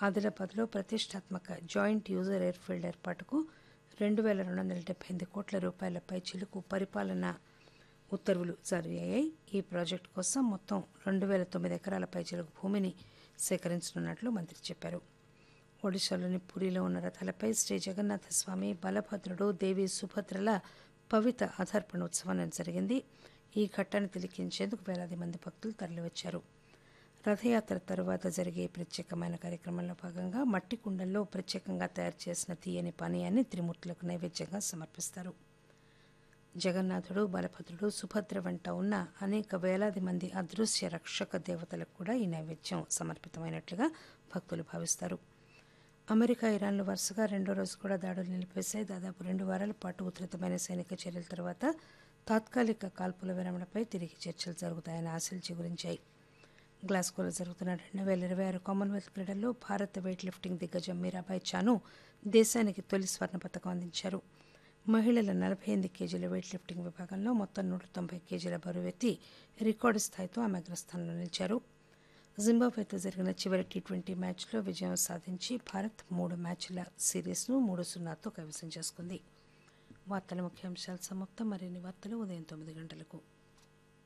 ఆదిలాబాద్లో ప్రతిష్టాత్మక joint user airfield ఏర్పాటుకు రెండు వేల రెండు వందల డెబ్బై ఎనిమిది కోట్ల రూపాయల పైచిలుకు పరిపాలన ఉత్తర్వులు జారీ అయ్యాయి ఈ ప్రాజెక్టు కోసం మొత్తం రెండు వేల తొమ్మిది ఎకరాల పైచిలుకు భూమిని సేకరించనున్నట్లు మంత్రి చెప్పారు ఒడిశాలోని పూరిలో ఉన్న రథాలపై శ్రీ జగన్నాథ స్వామి బలభద్రుడు దేవి సుభద్రల పవిత అధర్పణ ఉత్సవం జరిగింది ఈ ఘట్టాన్ని తిలకించేందుకు వేలాది మంది భక్తులు తరలివచ్చారు రథయాత్ర తరువాత జరిగే ప్రత్యేకమైన కార్యక్రమంలో భాగంగా మట్టి కుండల్లో ప్రత్యేకంగా తయారు చేసిన తీయని పానీయాన్ని త్రిమూర్తులకు నైవేద్యంగా సమర్పిస్తారు జగన్నాథుడు బలభద్రుడు సుభద్ర వెంట ఉన్న అనేక వేలాది మంది అదృశ్య రక్షక దేవతలకు కూడా ఈ నైవేద్యం సమర్పితమైనట్లుగా భక్తులు భావిస్తారు అమెరికా ఇరాన్లు వరుసగా రెండో రోజు కూడా దాడులు నిలిపేశాయి దాదాపు రెండు వారాల పాటు ఉధృతమైన సైనిక చర్యల తర్వాత తాత్కాలిక కాల్పుల విరమణపై తిరిగి చర్చలు జరుగుతాయని ఆశలు చిగురించాయి గ్లాస్గోలో జరుగుతున్న రెండు వేల ఇరవై ఆరు కామన్వెల్త్ క్రీడల్లో భారత వెయిట్ లిఫ్టింగ్ దిగ్గజం మీరాబాయ్ చాను దేశానికి తొలి స్వర్ణ పథకం అందించారు మహిళల నలభై ఎనిమిది కేజీల వెయిట్ లిఫ్టింగ్ విభాగంలో మొత్తం నూట తొంభై కేజీల బరువెత్తి రికార్డు స్థాయితో ఆమె అగ్రస్థానంలో నిలిచారు జింబాబ్వేతో జరిగిన చివరి టీ ట్వంటీ మ్యాచ్లో విజయం సాధించి భారత్ మూడు మ్యాచ్ల సిరీస్ను మూడు సున్నాతో కైవసం చేసుకుంది వార్తల ముఖ్యాంశాలు సమాప్తం మరిన్ని వార్తలు ఉదయం తొమ్మిది గంటలకు